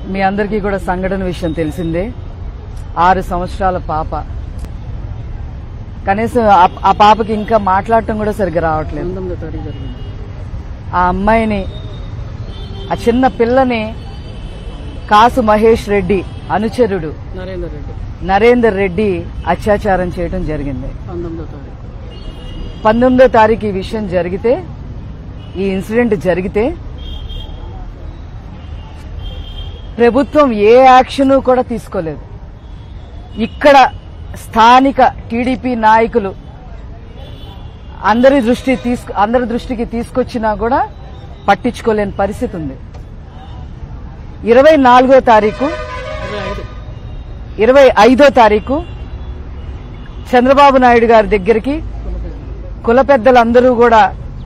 మీ అందరికీ కూడా సంఘటన విషయం తెలిసిందే ఆరు సంవత్సరాల పాప కనీసం ఆ- ఆ పాపకి ఇంకా మాట్లాడటం కూడా సరిగ్గా రావట్లేదు పంతొమ్మిదో తారీఖు జరిగింది ఆ అమ్మాయిని ఆ చిన్న పిల్లని కాసు మహేష్ రెడ్డి అనుచరుడు నరేందర్ రెడ్డి నరేందర్ రెడ్డి అత్యాచారం చేయడం జరిగింది పంతొమ్మిదో తారీఖు పంతొమ్మిదో తారీఖు ఈ విషయం జరిగితే ఈ ఇన్సిడెంట్ జరిగితే ప్రభుత్వం ఏ యాక్షన్ కూడా తీసుకోలేదు ఇక్కడ స్థానిక టీడీపీ నాయకులు అందరి దృష్టి తీసుకు అందరి దృష్టికి తీసుకొచ్చినా కూడా పట్టించుకోలేని పరిస్థితి ఉంది ఇరవై నాలుగో తారీఖు ఇరవై ఐదు ఇరవై ఐదో తారీఖు చంద్రబాబు నాయుడు గారి దగ్గరికి కుల పెద్దలందరూ కూడా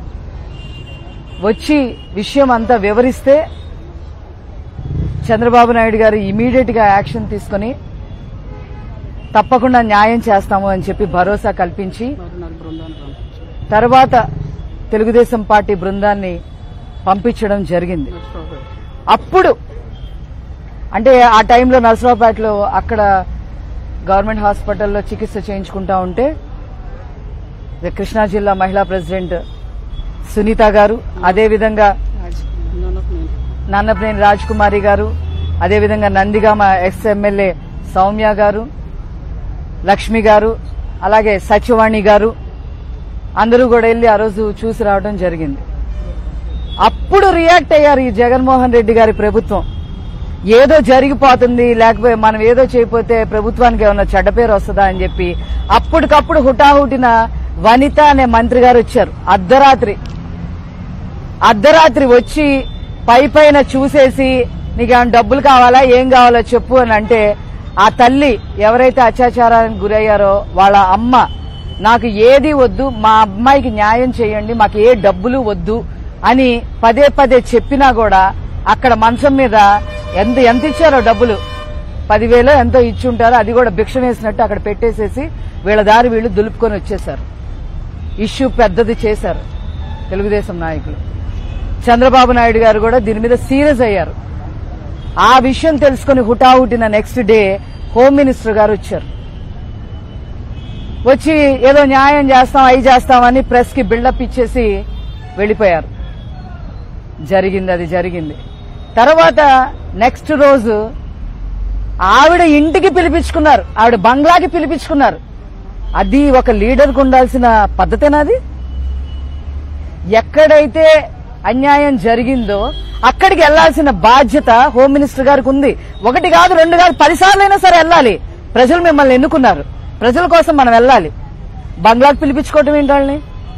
వచ్చి విషయం అంతా వివరిస్తే చంద్రబాబు నాయుడు గారు ఇమీడియట్ గా యాక్షన్ తీసుకుని తప్పకుండా న్యాయం చేస్తాము అని చెప్పి భరోసా కల్పించి మరి నాకు బృందాన్ని పంపించారు తర్వాత తెలుగుదేశం పార్టీ బృందాన్ని పంపించడం జరిగింది నర్సరావుపేట అప్పుడు అంటే ఆ టైంలో నరసరావుపేటలో అక్కడ గవర్నమెంట్ హాస్పిటల్లో చికిత్స చేయించుకుంటా ఉంటే ఇక కృష్ణా జిల్లా మహిళా ప్రెసిడెంట్ సునీత గారు అదేవిధంగా నన్ ఆఫ్ నేను నాన్నప్రేని రాజ్ కుమారి గారు అదేవిధంగా నందిగామ ఎక్స్ ఎమ్మెల్యే సౌమ్య గారు లక్ష్మి గారు అలాగే సత్యవాణి గారు అందరూ కూడా వెళ్ళి ఆ రోజు చూసి రావడం జరిగింది అప్పుడు రియాక్ట్ అయ్యారు ఈ జగన్మోహన్ రెడ్డి గారి ప్రభుత్వం ఏదో జరిగిపోతుంది లేకపోతే మనం ఏదో చేయకపోతే ప్రభుత్వానికి ఏమన్నా చెడ్డ పేరు వస్తుందా అని చెప్పి అప్పటికప్పుడు హుటాహుటిన వనిత అనే మంత్రి గారు వచ్చారు అర్ధరాత్రి అర్ధరాత్రి వచ్చి పై పైన చూసేసి నీకేమైనా డబ్బులు కావాలా ఏం కావాలో చెప్పు అని అంటే ఆ తల్లి ఎవరైతే అత్యాచారానికి గురయ్యారో వాళ్ళ అమ్మ నాకు ఏది వద్దు మా అమ్మాయికి న్యాయం చేయండి మాకు ఏ డబ్బులు వద్దు అని పదే పదే చెప్పినా కూడా అక్కడ మంచం మీద ఎంత ఎంత ఇచ్చారో డబ్బులు పదివేలో ఎంతో ఇచ్చుంటారో అది కూడా భిక్ష వేసినట్టు అక్కడ పెట్టేసేసి వీళ్ళ దారి వీళ్ళు దులుపుకొని వచ్చేశారు ఇష్యూ పెద్దది చేశారు తెలుగుదేశం నాయకులు చంద్రబాబు నాయుడు గారు కూడా దీని మీద సీరియస్ అయ్యారు ఆ విషయం తెలుసుకుని హుటాహుటిన నెక్స్ట్ డే హోమ్ మినిస్టర్ గారు వచ్చారు వచ్చి ఏదో న్యాయం చేస్తాం అయి చేస్తామని ప్రెస్ కి బిల్డప్ ఇచ్చేసి వెళ్లిపోయారు జరిగింది అది జరిగింది తర్వాత నెక్స్ట్ రోజు ఆవిడ ఇంటికి పిలిపించుకున్నారు ఆవిడ బంగ్లాకి పిలిపించుకున్నారు అది ఒక లీడర్కు ఉండాల్సిన పద్ధతేనాది ఎక్కడైతే అన్యాయం జరిగిందో అక్కడికి వెళ్లాల్సిన బాధ్యత హోమ్ మినిస్టర్ గారికి ఉంది ఒకటి కాదు రెండు కాదు పదిసార్లైనా సరే వెళ్ళాలి ప్రజలు మిమ్మల్ని ఎన్నుకున్నారు ప్రజల కోసం మనం వెళ్ళాలి బంగ్లాకి పిలిపించుకోవటం ఏంటి వాళ్ళని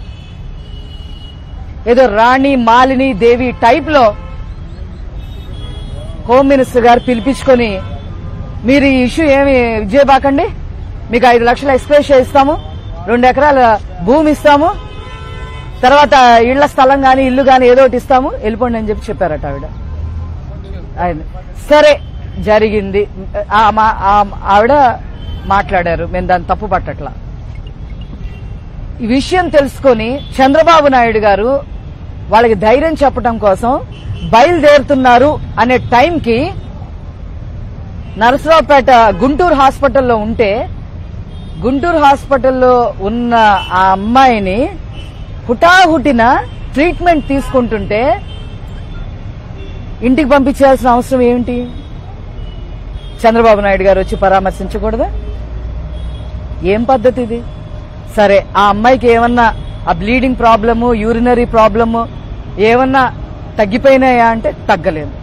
ఏదో రాణి మాలిని దేవి టైప్ లో హోమ్ మినిస్టర్ గారు పిలిపించుకొని మీరు ఈ ఇష్యూ ఏమి విజయబాకండి మీకు ఐదు లక్షల ఎక్స్ప్రెస్ ఇస్తాము రెండు ఎకరాల భూమి ఇస్తాము తర్వాత ఇళ్ల స్థలం గాని ఇల్లు గాని ఏదో ఒకటి ఇస్తాము వెళ్ళిపోండి అని చెప్పి చెప్పారట ఆవిడ ఆయన సరే జరిగింది ఆ మా- ఆ- ఆవిడ మాట్లాడారు మేము దాన్ని తప్పు పట్టట్లా ఈ విషయం తెలుసుకొని చంద్రబాబు నాయుడు గారు వాళ్ళకి ధైర్యం చెప్పడం కోసం బయలుదేరుతున్నారు అనే టైంకి నరసరావుపేట గుంటూరు హాస్పిటల్లో ఉంటే గుంటూరు హాస్పిటల్లో ఉన్న ఆ అమ్మాయిని హుటాహుటిన ట్రీట్మెంట్ తీసుకుంటుంటే ఇంటికి పంపించాల్సిన అవసరం ఏమిటి చంద్రబాబు నాయుడు గారు వచ్చి పరామర్శించకూడదా ఏం పద్ధతి ఇది సరే ఆ అమ్మాయికి ఏమన్నా ఆ బ్లీడింగ్ ప్రాబ్లము యూరినరీ ప్రాబ్లము ఏమన్నా తగ్గిపోయినాయా అంటే తగ్గలేదు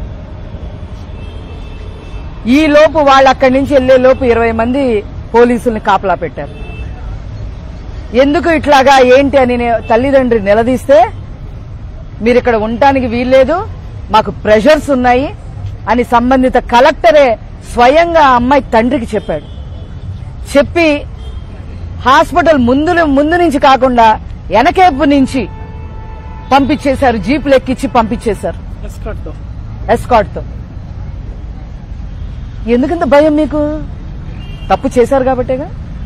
ఈ లోపు వాళ్ళు అక్కడి నుంచి వెళ్లే లోపు ఇరవై మంది పోలీసుల్ని కాపలా పెట్టారు ఎందుకు ఇట్లాగా ఏంటి అని నే- తల్లిదండ్రి నిలదీస్తే మీరు ఇక్కడ ఉండటానికి వీల్లేదు మాకు ప్రెషర్స్ ఉన్నాయి అని సంబంధిత కలెక్టరే స్వయంగా ఆ అమ్మాయి తండ్రికి చెప్పాడు చెప్పి హాస్పిటల్ ముందు ముందు నుంచి కాకుండా వెనకేపు నుంచి పంపించేశారు జీపులు ఎక్కించి పంపించేశారు ఎస్కాట్ తో ఎస్కాట్ తో ఎందుకంత భయం మీకు తప్పు చేశారు కాబట్టేగా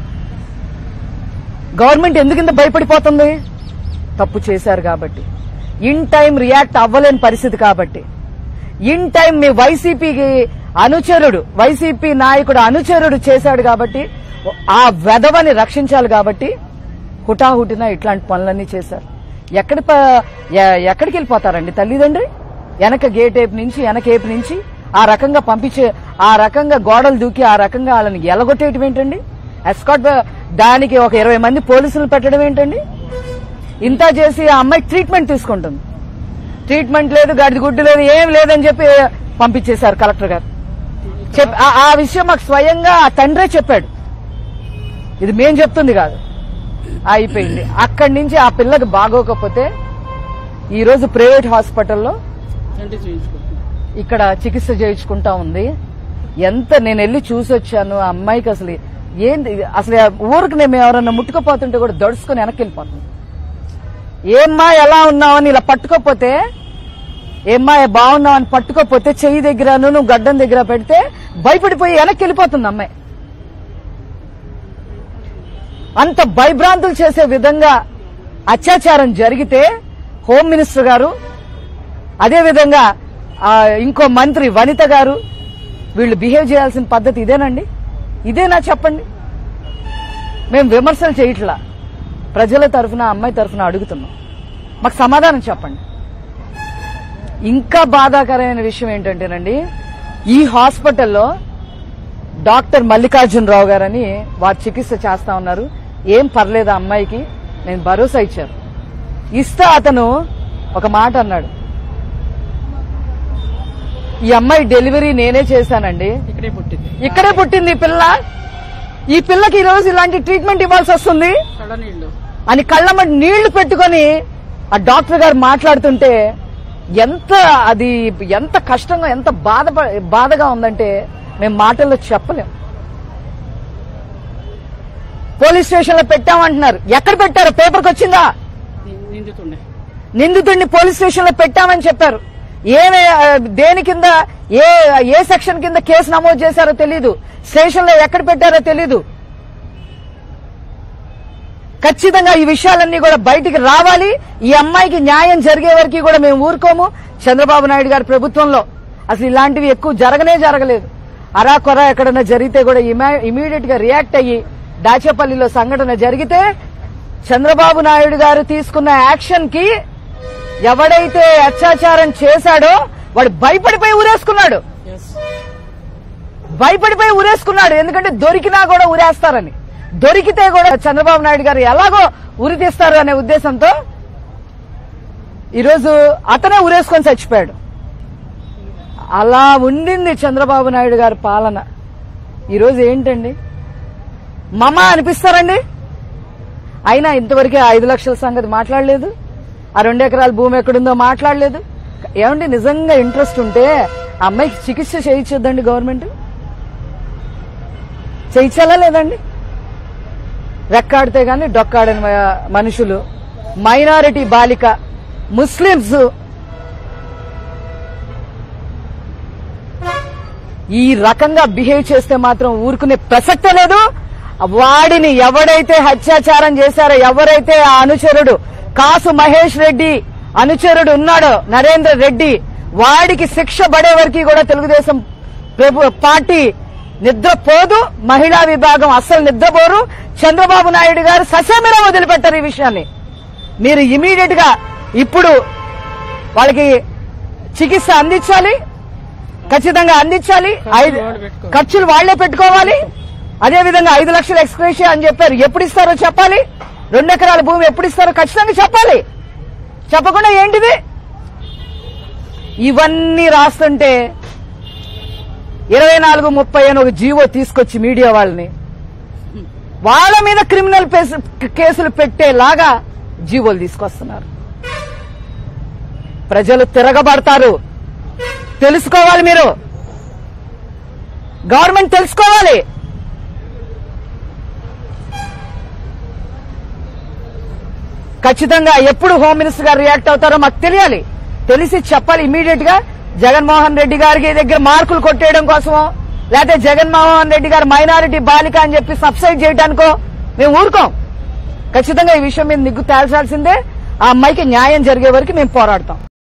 గవర్నమెంట్ ఎందుకింత భయపడిపోతుంది తప్పు చేశారు కాబట్టి ఇన్ టైం రియాక్ట్ అవ్వలేని పరిస్థితి కాబట్టి ఇన్ టైం మీ వైసీపీకి అనుచరుడు వైసీపీ నాయకుడు అనుచరుడు చేశాడు కాబట్టి ఆ వెధవని రక్షించాలి కాబట్టి హుటాహుటిన ఇట్లాంటి పనులన్నీ చేశారు ఎక్కడి ప- ఎ- ఎక్కడికి వెళ్ళిపోతారండి తల్లిదండ్రి వెనక గేట్ వైపు నుంచి వెనక వైపు నుంచి ఆ రకంగా పంపించే ఆ రకంగా గోడలు దూకి ఆ రకంగా వాళ్ళని ఎలగొట్టేయటం ఏంటండి ఎస్కాట్ దానికి ఒక ఇరవై మంది పోలీసులు పెట్టడం ఏంటండి ఇంత చేసి ఆ అమ్మాయి ట్రీట్మెంట్ తీసుకుంటుంది ట్రీట్మెంట్ లేదు గడిది గుడ్డు లేదు ఏం లేదని చెప్పి పంపించేశారు కలెక్టర్ గారు చెప్ ఆ- ఆ విషయం మాకు స్వయంగా ఆ తండ్రే చెప్పాడు ఇది మేం చెప్తుంది కాదు అయిపోయింది అక్కడి నుంచి ఆ పిల్లకి బాగోకపోతే ఈ రోజు ప్రైవేట్ హాస్పిటల్లో తండ్రి చేయించుకుంటున్నాను ఇక్కడ చికిత్స చేయించుకుంటా ఉంది ఎంత నేను వెళ్ళి చూసి వచ్చాను ఆ అమ్మాయికి అసలు ఏంది అసలు ఆ ఊరికి నేను ఎవరన్నా ముట్టుకుపోతుంటే కూడా దడుచుకొని వెనక్కి వెళ్ళిపోతుంది ఏమ్మా ఎలా ఉన్నావని ఇలా పట్టుకోపోతే ఏమ్మా బాగున్నావు అని పట్టుకోపోతే చెయ్యి దగ్గర నువ్వు గడ్డం దగ్గర పెడితే భయపడిపోయి వెనక్కి వెళ్ళిపోతుంది అమ్మాయి అంత భయభ్రాంతులు చేసే విధంగా అత్యాచారం జరిగితే హోమ్ మినిస్టర్ గారు అదే విధంగా ఆ, ఇంకో మంత్రి వనిత గారు వీళ్ళు బిహేవ్ చేయాల్సిన పద్ధతి ఇదేనండి ఇదేనా చెప్పండి మేము విమర్శలు చేయట్లా ప్రజల తరఫున అమ్మాయి తరఫున అడుగుతున్నాం మాకు సమాధానం చెప్పండి ఇంకా బాధాకరమైన విషయం ఏంటంటేనండి ఈ హాస్పిటల్లో డాక్టర్ మల్లికార్జునరావు గారని వారు చికిత్స చేస్తా ఉన్నారు ఏం పర్లేదు ఆ అమ్మాయికి నేను భరోసా ఇచ్చారు ఇస్తా అతను ఒక మాట అన్నాడు ఈ అమ్మాయి డెలివరీ నేనే చేశానండి ఇక్కడే పుట్టింది ఇక్కడే పుట్టింది ఈ పిల్ల ఈ పిల్లకి ఈ రోజు ఇలాంటి ట్రీట్మెంట్ ఇవ్వాల్సి వస్తుంది కళ్ళ నీళ్ళు అని కళ్ళమ్మటి నీళ్లు పెట్టుకొని ఆ డాక్టర్ గారు మాట్లాడుతుంటే ఎంత అది ఎంత కష్టంగా ఎంత బాధ బాధగా ఉందంటే మేము మాటల్లో చెప్పలేం పోలీస్ స్టేషన్ లో పెట్టామంటున్నారు ఎక్కడ పెట్టారు పేపర్కి వచ్చిందా ని- నిందితుండే నిందితుడిని పోలీస్ స్టేషన్ లో పెట్టామని చెప్పారు ఏ దేని కింద ఏ ఏ సెక్షన్ కింద కేసు నమోదు చేశారో తెలీదు స్టేషన్ లో ఎక్కడ పెట్టారో తెలీదు ఖచ్చితంగా ఈ విషయాలన్నీ కూడా బయటికి రావాలి ఈ అమ్మాయికి న్యాయం జరిగే వరకు కూడా మేము ఊరుకోము చంద్రబాబు నాయుడు గారి ప్రభుత్వంలో అసలు ఇలాంటివి ఎక్కువ జరగనే జరగలేదు అరా కొర ఎక్కడన్నా జరిగితే కూడా ఇమీడియట్ గా రియాక్ట్ అయ్యి దాచేపల్లిలో సంఘటన జరిగితే చంద్రబాబు నాయుడు గారు తీసుకున్న యాక్షన్ కి ఎవడైతే అత్యాచారం చేశాడో వాడు భయపడిపోయి ఊరేసుకున్నాడు ఎస్ భయపడిపోయి ఊరేసుకున్నాడు ఎందుకంటే దొరికినా కూడా ఊరేస్తారని దొరికితే కూడా చంద్రబాబు నాయుడు గారు ఎలాగో ఉరి తీస్తారు అనే ఉద్దేశంతో ఈరోజు అతనే ఊరేసుకొని చచ్చిపోయాడు అలా ఉండింది చంద్రబాబు నాయుడు గారి పాలన ఈరోజు ఏంటండి మమ అనిపిస్తారండి అయినా ఇంతవరకే ఐదు లక్షల సంగతి మాట్లాడలేదు ఆ రెండు ఎకరాల భూమి ఎక్కడుందో మాట్లాడలేదు ఏమండి నిజంగా ఇంట్రెస్ట్ ఉంటే ఆ అమ్మాయికి చికిత్స చేయించొద్దండి గవర్నమెంట్ చేయించాలా లేదండి రెక్కాడితే గాని డొక్కాడని మ- మనుషులు మైనారిటీ బాలిక ముస్లింస్ ఈ రకంగా బిహేవ్ చేస్తే మాత్రం ఊరుకునే ప్రసక్తే లేదు వాడిని ఎవడైతే అత్యాచారం చేశారో ఎవరైతే ఆ అనుచరుడు కాసు మహేష్ రెడ్డి అనుచరుడు ఉన్నాడో నరేంద్ర రెడ్డి వాడికి శిక్ష పడే వరకు కూడా తెలుగుదేశం ప్రభు పార్టీ నిద్రపోదు మహిళా విభాగం అస్సలు నిద్రపోరు చంద్రబాబు నాయుడు గారు ససేమిరా వదిలిపెట్టారు ఈ విషయాన్ని మీరు ఇమీడియట్ గా ఇప్పుడు వాళ్ళకి చికిత్స అందించాలి ఖచ్చితంగా అందించాలి ఐదు వాళ్ళు పెట్టుకోవాలి. ఖర్చులు వాళ్లే పెట్టుకోవాలి అదే విధంగా ఐదు లక్షల ఎక్స్క్రేషియా అని చెప్పారు ఎప్పుడు ఇస్తారో చెప్పాలి రెండు ఎకరాల భూమి ఎప్పుడు ఇస్తారో ఖచ్చితంగా చెప్పాలి చెప్పకుండా ఏంటిది ఇవన్నీ రాస్తుంటే ఇరవై నాలుగు ముప్పై అని ఒక జీవో తీసుకొచ్చి మీడియా వాళ్ళని వాళ్ళ మీద క్రిమినల్ పేసు- కేసులు పెట్టేలాగా జీవోలు తీసుకొస్తున్నారు ప్రజలు తిరగబడతారు తెలుసుకోవాలి మీరు గవర్నమెంట్ తెలుసుకోవాలి ఖచ్చితంగా ఎప్పుడు హోమ్ మినిస్టర్ గారు రియాక్ట్ అవుతారో మాకు తెలియాలి తెలిసి చెప్పాలి ఇమీడియట్ గా జగన్మోహన్ రెడ్డి గారికి దగ్గర మార్కులు కొట్టేయడం కోసమో లేకపోతే జగన్మోహన్ రెడ్డి గారు మైనారిటీ బాలిక అని చెప్పి సబ్సైడ్ చేయడానికో మేము ఊరుకోం ఖచ్చితంగా ఈ విషయం మీద నిగ్గు తేల్చాల్సిందే ఆ అమ్మాయికి న్యాయం జరిగే వరకు మేము పోరాడతాం